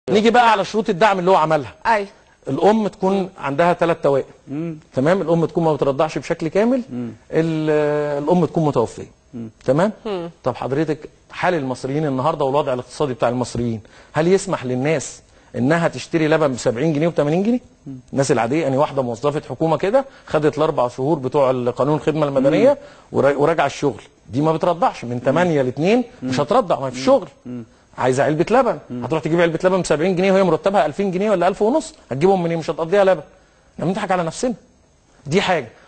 نيجي بقى على شروط الدعم اللي هو عملها ايوه الام تكون عندها ثلاث توائم تمام الام تكون ما بترضعش بشكل كامل ال- الام تكون متوفيه تمام طب حضرتك حال المصريين النهارده والوضع الاقتصادي بتاع المصريين هل يسمح للناس انها تشتري لبن ب 70 جنيه و80 جنيه الناس العاديه يعني واحده موظفه حكومه كده خدت الاربع شهور بتوع قانون الخدمه المدنيه ورا- وراجعه الشغل دي ما بترضعش من 8 ل 2 مش هترضع ما في الشغل عايزه علبه لبن هتروح تجيب علبه لبن ب 70 جنيه وهي مرتبها 2000 جنيه ولا 1000 ونص هتجيبهم منين مش هتقضيها لبن احنا بنضحك على نفسنا دي حاجه